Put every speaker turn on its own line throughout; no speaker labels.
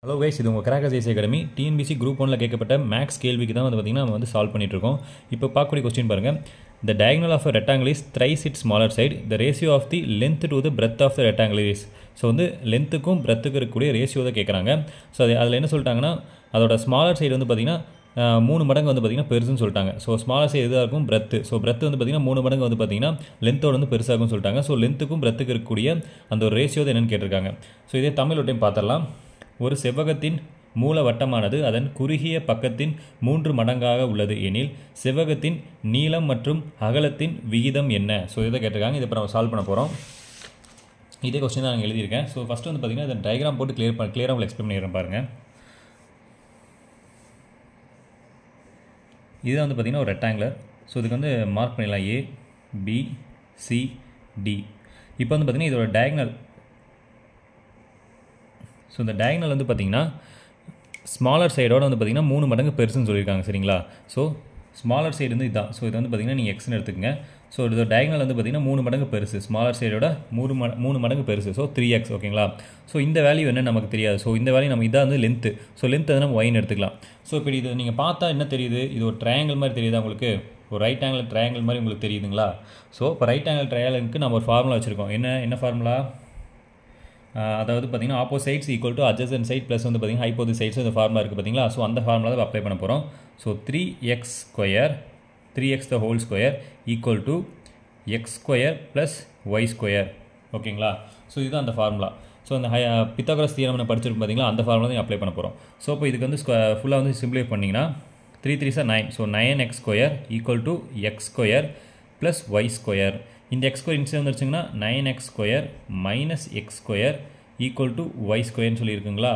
hello guys இது உங்கள் crackers AC academy TNPSC group ஒன்ல கேட்கப்பட்ட மேக்ஸ் கேள்விக்கு தான் வந்து பார்த்திங்கன்னா நம்ம வந்து சால்வ் பண்ணிட்டு இருக்கோம் இப்போ பார்க்கக்கூடிய கொஸ்டின் பாருங்கள் the diagonal of a rectangle is thrice its smaller side the ratio of the length to the breadth of the rectangle is so வந்து லென்த்துக்கும் பிரெத்துக்கும் இருக்கக்கூடிய ரேஷியோ தான் கேட்குறாங்க ஸோ அது அதில் என்ன சொல்லிட்டாங்கன்னா அதோட ஸ்மாலர் சைடு வந்து பார்த்திங்கன்னா அஹ், மூணு மடங்கு வந்து பார்த்திங்கன்னா பெருசுன்னு சொல்லிட்டாங்க ஸோ ஸ்மாலர் சைடு எதாக இருக்கும் பிரெத்து ஸோ பிரெத் வந்து பார்த்திங்கன்னா மூணு மடங்கு வந்து பார்த்திங்கன்னா லென்த்தோட வந்து பெருசாகும்னு சொல்லிட்டாங்க ஸோ லென்த்துக்கும் பிரெத்துக்கு இருக்கக்கூடிய அந்த ஒரு ரேஷியோ தான் என்னன்னு கேட்டிருக்காங்க ஸோ இதே தமிழ் ஒரு டைம் பார்த்துடலாம் ஒரு செவ்வகத்தின் மூல வட்டமானது அதன் குறுகிய பக்கத்தின் மூன்று மடங்காக உள்ளது எனில் செவ்வகத்தின் நீளம் மற்றும் அகலத்தின் விகிதம் என்ன ஸோ இதை கேட்டிருக்காங்க இதை இப்போ நம்ம சால்வ் பண்ண போகிறோம் இதே கொஸ்டின் தான் நான் எழுதியிருக்கேன் ஸோ ஃபஸ்ட்டு வந்து பார்த்தீங்கன்னா இதை டயக்ராம் போட்டு கிளியர் பண்ண கிளியராக உங்களுக்கு எக்ஸ்பிளைன் பண்ணிடுறேன் பாருங்கள் இது வந்து பார்த்திங்கன்னா ஒரு ரெக்டாங்குலர் ஸோ இதுக்கு வந்து மார்க் பண்ணிடலாம் ஏ பி சி டி இப்போ வந்து பார்த்திங்கன்னா இதோட டயக்னல் ஸோ இந்த டயக்னல் வந்து பார்த்தீங்கன்னா ஸ்மாலர் சைடோட வந்து பார்த்தீங்கன்னா மூணு மடங்கு பெருசுன்னு சொல்லியிருக்காங்க சரிங்களா ஸோ ஸ்மாலர் சைடு வந்து இதுதான் ஸோ இது வந்து பார்த்தீங்கன்னா நீங்கள் எக்ஸ்னு எடுத்துக்கங்க ஸோ இது டயக்னல் வந்து பார்த்தீங்கன்னா மூணு மடங்கு பெருசு ஸ்மாலர் சைடோட மூணு மட மூணு மடங்கு பெருசு ஸோ த்ரீ எக்ஸ் ஓகேங்களா ஸோ இந்த வேல்யூ என்ன நமக்கு தெரியாது ஸோ இந்த வேல்யூ நம்ம இதான் வந்து லென்த்து ஸோ லென்த் வந்து நம்ம ஒயின்னு எடுத்துக்கலாம் ஸோ இப்போ இது நீங்கள் பார்த்தா என்ன தெரியுது இது ஒரு ட்ரையாங்கிள் மாதிரி தெரியுதா உங்களுக்கு ஒரு ரைட் ஆங்கிள் ட்ரையாங்கிள் மாதிரி உங்களுக்கு தெரியுதுங்களா ஸோ இப்போ ரைட் ஆங்கிள் ட்ரையாங்கிளுக்கு நம்ம ஒரு ஃபார்முலா வச்சுருக்கோம் என்ன என்ன ஃபார்முலா ஆஹ் அதாவது பார்த்தீங்கன்னா opposites equal to adjacent side plus வந்து பார்த்தீங்கன்னா ஹைப்போதி சைட்ஸ் இந்த ஃபார்முலா இருக்குது பார்த்தீங்களா ஸோ அந்த ஃபார்முலா தான் அப்ளை பண்ண போகிறோம் so three X square three X the whole square equal to X square plus Y square ஓகேங்களா ஸோ இதுதான் அந்த ஃபார்முலா ஸோ அந்த ஹை பித்தாகரஸ் தியரம் நம்ம படிச்சிருக்கோம் பார்த்தீங்களா அந்த ஃபார்முலா தான் அப்ளை பண்ண போகிறோம் ஸோ இப்போ இதுக்கு வந்து ஃபுல்லாக வந்து சிம்பிளை பண்ணிங்கன்னா three threes are nine so nine X square equal to X square plus Y square இந்த எக்ஸ் ஸ்கொயர் இன்சே வந்துருச்சுங்கன்னா nine X square minus X square equal to Y ஸ்கொயர்னு சொல்லியிருக்குங்களா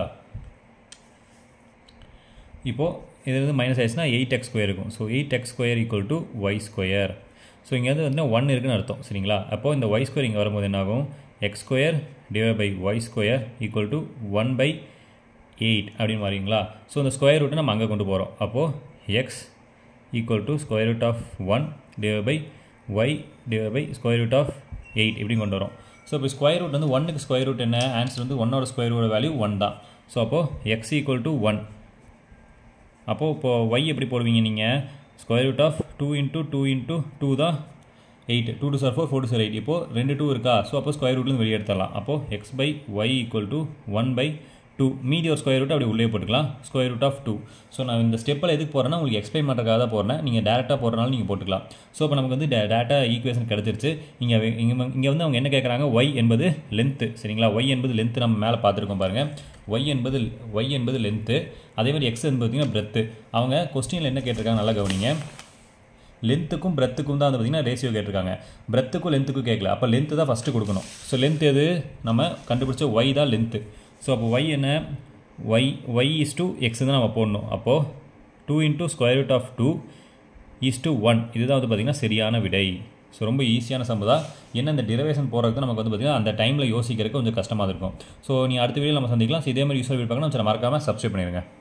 இப்போது இது வந்து மைனஸ் ஆயிடுச்சுன்னா எயிட் எக்ஸ் ஸ்கொயர் இருக்கும் so eight X square equal to Y square so இங்கே வந்து வந்து ஒன் இருக்குன்னு அர்த்தம் சரிங்களா அப்போது இந்த ஒய் ஸ்கொயர் இங்கே வரும்போது என்னாகும் X square divide by Y square equal to one by eight அப்படின்னு வரீங்களா ஸோ இந்த ஸ்கொயர் ரூட்டை நம்ம அங்கே கொண்டு போகிறோம் அப்போது X equal to square root of one divide by Y divide by square root of eight இப்படி கொண்டு வரோம் ஸோ இப்போ ஸ்கொயர் ரூட் வந்து ஒன்னுக்கு ஸ்கொயர் ரூட் என்ன ஆன்சர் வந்து ஒன்னோட ஸ்கொயர் ரூட் வேல்யூ ஒன் தான் ஸோ அப்போது எக்ஸ் ஈக்குவல் டு ஒன் அப்போது இப்போது ஒய் எப்படி போடுவீங்க நீங்கள் square root of two into two into two தான் eight two twos are four four twos are eight இப்போது ரெண்டு டூ இருக்கா ஸோ அப்போ ஸ்கொயர் ரூட்லேருந்து வெளியே எடுத்துடலாம் அப்போது X by Y equal to one by two மீதி ஒரு ஸ்கொயர் ரூட் அப்படி உள்ளே போட்டுக்கலாம் square root of two so நான் இந்த ஸ்டெப்பில் எதுக்கு போகிறேன்னா உங்களுக்கு எக்ஸ்பிளைன் பண்ணுறதுக்காக தான் போகிறேன் நீங்கள் டேரெக்டாக போகிறனால நீங்கள் போட்டுக்கலாம் ஸோ இப்போ நமக்கு வந்து டேட்டா ஈக்குவேஷன் கிடச்சிருச்சு இங்கே இங்கே இங்கே வந்து அவங்க என்ன கேட்குறாங்க ஒய் என்பது லென்த்து சரிங்களா ஒய் என்பது லென்த்து நம்ம மேலே பார்த்துருக்கோம் பாருங்கள் ஒய் என்பது ஒய் என்பது லென்த்து அதே மாதிரி எக்ஸ் என்பது பார்த்தீங்கன்னா பிரெத்து அவங்க கொஸ்டினில் என்ன கேட்டிருக்காங்க நல்லா கவனிங்க லென்த்துக்கும் பிரெத்துக்கும் தான் வந்து பார்த்திங்கன்னா ரேஷியோ கேட்டிருக்காங்க பிரெத்துக்கும் லென்த்துக்கும் கேட்கல அப்போ லென்த்து தான் ஃபஸ்ட்டு கொடுக்கணும் ஸோ லென்த் எது நம்ம கண்டுபிடிச்ச ஒய் தான் லென்த்து ஸோ அப்போ ஒய் என்ன Y Y is two X தான் நம்ம போடணும் அப்போது two into square root of two is to one இதுதான் வந்து பார்த்திங்கன்னா சரியான விடை ஸோ ரொம்ப ஈஸியான சம்பு தான் என்ன இந்த டிரைவேஷன் போகிறதுக்கு நமக்கு வந்து பார்த்திங்கன்னா அந்த டைமில் யோசிக்கிறதுக்கு கொஞ்சம் கஷ்டமாக இருக்கும் ஸோ நீ அடுத்த வீடியோ நம்ம சந்திக்கலாம் ஸோ இதே மாதிரி யூஸ்ஃபுல் பார்க்கணும் மறக்காமல் சப்ஸ்கிரைப் பண்ணிடுங்க